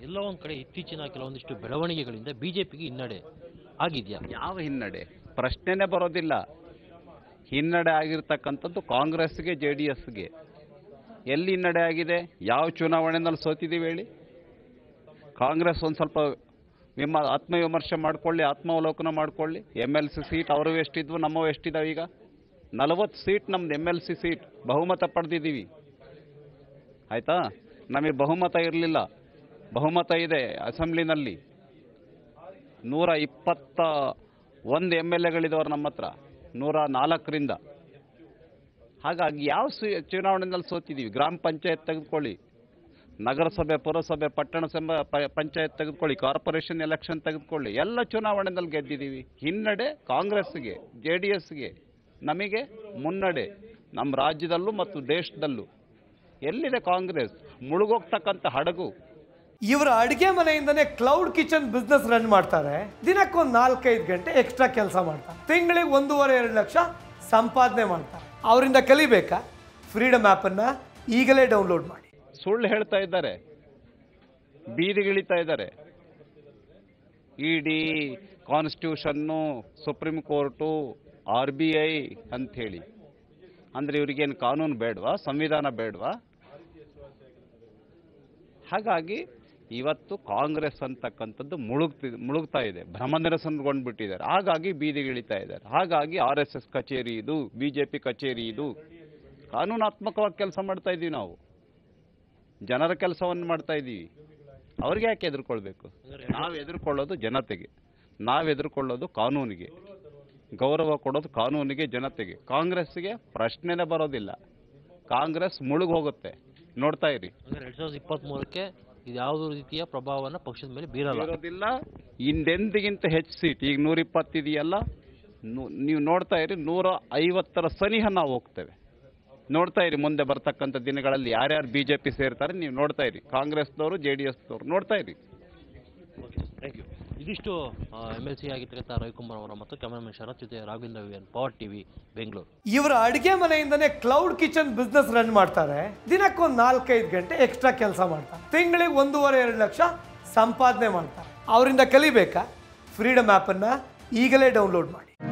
ಎಲ್ಲೋ ಒಂದು ಕಡೆ ಇತ್ತೀಚಿನ ಕೆಲವೊಂದಿಷ್ಟು ಬೆಳವಣಿಗೆಗಳಿಂದ ಬಿಜೆಪಿಗೆ ಹಿನ್ನಡೆ ಆಗಿದೆಯಾ ಯಾವ ಹಿನ್ನಡೆ ಪ್ರಶ್ನೆನೇ ಬರೋದಿಲ್ಲ ಹಿನ್ನಡೆ ಆಗಿರ್ತಕ್ಕಂಥದ್ದು ಕಾಂಗ್ರೆಸ್ಗೆ ಜೆ ಡಿ ಎಸ್ಗೆ ಎಲ್ಲಿ ಹಿನ್ನಡೆ ಆಗಿದೆ ಯಾವ ಚುನಾವಣೆಯಲ್ಲಿ ಸೋತಿದ್ದೀವಿ ಹೇಳಿ ಕಾಂಗ್ರೆಸ್ ಒಂದು ಸ್ವಲ್ಪ ವಿಮ ಆತ್ಮವಿಮರ್ಶೆ ಮಾಡ್ಕೊಳ್ಳಿ ಆತ್ಮಾವಲೋಕನ ಮಾಡ್ಕೊಳ್ಳಿ ಎಮ್ ಎಲ್ ಸಿ ಸೀಟ್ ಅವರು ಎಷ್ಟಿದ್ವು ನಮ್ಮವು ಎಷ್ಟಿದಾವೆ ಈಗ ನಲವತ್ತು ಸೀಟ್ ನಮ್ದು ಎಮ್ ಎಲ್ ಸಿ ಸೀಟ್ ಬಹುಮತ ಪಡೆದಿದ್ದೀವಿ ಆಯಿತಾ ನಮಗೆ ಬಹುಮತ ಇರಲಿಲ್ಲ ಬಹುಮತ ಇದೆ ಅಸೆಂಬ್ಲಿನಲ್ಲಿ ನೂರ ಇಪ್ಪತ್ತ ಒಂದು ಎಮ್ ಎಲ್ ಎಗಳಿದವರು ನಮ್ಮ ಹತ್ರ ನೂರ ನಾಲ್ಕರಿಂದ ಹಾಗಾಗಿ ಯಾವ ಸು ಚುನಾವಣೆಯಲ್ಲಿ ಸೋತಿದ್ದೀವಿ ಗ್ರಾಮ ಪಂಚಾಯತ್ ತೆಗೆದುಕೊಳ್ಳಿ ನಗರಸಭೆ ಪುರಸಭೆ ಪಟ್ಟಣ ಸಭೆ ಪ- ಪಂಚಾಯತ್ ತೆಗೆದುಕೊಳ್ಳಿ ಕಾರ್ಪೊರೇಷನ್ ಎಲೆಕ್ಷನ್ ತೆಗೆದುಕೊಳ್ಳಿ ಎಲ್ಲ ಚುನಾವಣೆಯಲ್ಲಿ ಗೆದ್ದಿದ್ದೀವಿ ಹಿನ್ನಡೆ ಕಾಂಗ್ರೆಸ್ಗೆ ಜೆ ಡಿ ಎಸ್ಗೆ ನಮಗೆ ಮುನ್ನಡೆ ನಮ್ಮ ರಾಜ್ಯದಲ್ಲೂ ಮತ್ತು ದೇಶದಲ್ಲೂ ಎಲ್ಲಿದೆ ಕಾಂಗ್ರೆಸ್ ಮುಳುಗೋಗ್ತಕ್ಕಂಥ ಹಡಗು ಇವರ ಅಡುಗೆ ಮನೆಯಿಂದನೇ ಕ್ಲೌಡ್ ಕಿಚನ್ ಬಿಸ್ನೆಸ್ ರನ್ ಮಾಡ್ತಾರೆ ದಿನಕ್ಕೊಂದು ನಾಲ್ಕೈದು ಗಂಟೆ ಎಕ್ಸ್ಟ್ರಾ ಕೆಲಸ ಮಾಡ್ತಾರೆ ತಿಂಗಳಿಗೆ ಒಂದೂವರೆ ಎರಡು ಲಕ್ಷ ಸಂಪಾದನೆ ಮಾಡ್ತಾರೆ ಅವರಿಂದ ಕಲಿಬೇಕಾ ಫ್ರೀಡಮ್ ಆ್ಯಪನ್ನು ಈಗಲೇ ಡೌನ್ಲೋಡ್ ಮಾಡಿ ಸುಳ್ಳು ಹೇಳ್ತಾ ಇದ್ದಾರೆ ಬೀದಿಗಿಳಿತಾ ಇದ್ದಾರೆ ಇಡಿ ಕಾನ್ಸ್ಟಿಟ್ಯೂಷನ್ನು supreme court R B I ಅಂಥೇಳಿ ಅಂದರೆ ಇವರಿಗೇನು ಕಾನೂನು ಬೇಡವಾ ಸಂವಿಧಾನ ಬೇಡವಾ ಹಾಗಾಗಿ ಇವತ್ತು ಕಾಂಗ್ರೆಸ್ ಅಂತಕ್ಕಂಥದ್ದು ಮುಳುಗ್ತಿ ಮುಳುಗ್ತಾ ಇದೆ ಭ್ರಮನಿರಸನಗೊಂಡ್ಬಿಟ್ಟಿದ್ದಾರೆ ಹಾಗಾಗಿ ಬೀದಿಗಿಳಿತಾ ಇದ್ದಾರೆ ಹಾಗಾಗಿ ಆರ್ ಎಸ್ ಎಸ್ ಕಚೇರಿ ಇದು ಬಿ ಜೆ ಪಿ ಕಚೇರಿ ಇದು ಕಾನೂನಾತ್ಮಕವಾಗಿ ಕೆಲಸ ಮಾಡ್ತಾ ಇದ್ದೀವಿ ನಾವು ಜನರ ಕೆಲಸವನ್ನು ಮಾಡ್ತಾ ಇದ್ದೀವಿ ಅವ್ರಿಗೆ ಯಾಕೆ ಎದುರ್ಕೊಳ್ಬೇಕು ನಾವು ಎದುರ್ಕೊಳ್ಳೋದು ಜನತೆಗೆ ನಾವು ಎದುರ್ಕೊಳ್ಳೋದು ಕಾನೂನಿಗೆ ಗೌರವ ಕೊಡೋದು ಕಾನೂನಿಗೆ ಜನತೆಗೆ ಕಾಂಗ್ರೆಸ್ಸಿಗೆ ಪ್ರಶ್ನೆನೇ ಬರೋದಿಲ್ಲ ಕಾಂಗ್ರೆಸ್ ಮುಳುಗ್ ಹೋಗುತ್ತೆ ನೋಡ್ತಾ ಇರಿ ಅಂದ್ರೆ ಎರಡ್ ಸಾವಿರದ ಇಪ್ಪತ್ತ್ ಮೂರಕ್ಕೆ ಇದು ಯಾವುದೇ ರೀತಿಯ ಪ್ರಭಾವನ ಪಕ್ಷದ ಮೇಲೆ ಬೀರಲ್ಲ ಇರೋದಿಲ್ಲ ಹಿಂದೆಂದಿಗಿಂತ ಹೆಚ್ಚು ಸೀಟ್ ಈಗ ನೂರ ಇಪ್ಪತ್ತಿದೆಯಲ್ಲ ನೀವು ನೋಡ್ತಾ ಇರಿ ನೂರ ಐವತ್ತರ ಸನಿಹ ನಾವು ಹೋಗ್ತೇವೆ ನೋಡ್ತಾ ಇರಿ ಮುಂದೆ ಬರ್ತಕ್ಕಂಥ ದಿನಗಳಲ್ಲಿ ಯಾರ್ಯಾರು ಬಿ ಜೆ ಪಿ ಸೇರ್ತಾರೆ ನೀವು ನೋಡ್ತಾ ಇರಿ ಕಾಂಗ್ರೆಸ್ದವರು ಜೆ ಡಿ ಎಸ್ದವರು ನೋಡ್ತಾ ಇರಿ ಥ್ಯಾಂಕ್ ಯು ಇದಿಷ್ಟು ಎಮ್ ಎಲ್ ಸಿ ಆಗಿರ್ತಕ್ಕಂಥ ರವಿಕುಮಾರ್ ಅವರ ಮತ್ತು ಕ್ಯಾಮರಾಮನ್ ಶರತ್ ಜೊತೆ Raghavendra V N power TV Bengaluru ಇವರ ಅಡುಗೆ ಮನೆಯಿಂದನೇ ಕ್ಲೌಡ್ ಕಿಚನ್ ಬಿಸ್ನೆಸ್ ರನ್ ಮಾಡ್ತಾರೆ ದಿನಕ್ಕೊಂದು ನಾಲ್ಕೈದು ಗಂಟೆ ಎಕ್ಸ್ಟ್ರಾ ಕೆಲಸ ಮಾಡ್ತಾರೆ ತಿಂಗಳಿಗೆ ಒಂದೂವರೆ ಎರಡು ಲಕ್ಷ ಸಂಪಾದನೆ ಮಾಡ್ತಾರೆ ಅವರಿಂದ ಕಲಿಬೇಕಾ ಫ್ರೀಡಮ್ ಆ್ಯಪನ್ನು ಈಗಲೇ ಡೌನ್ಲೋಡ್ ಮಾಡಿ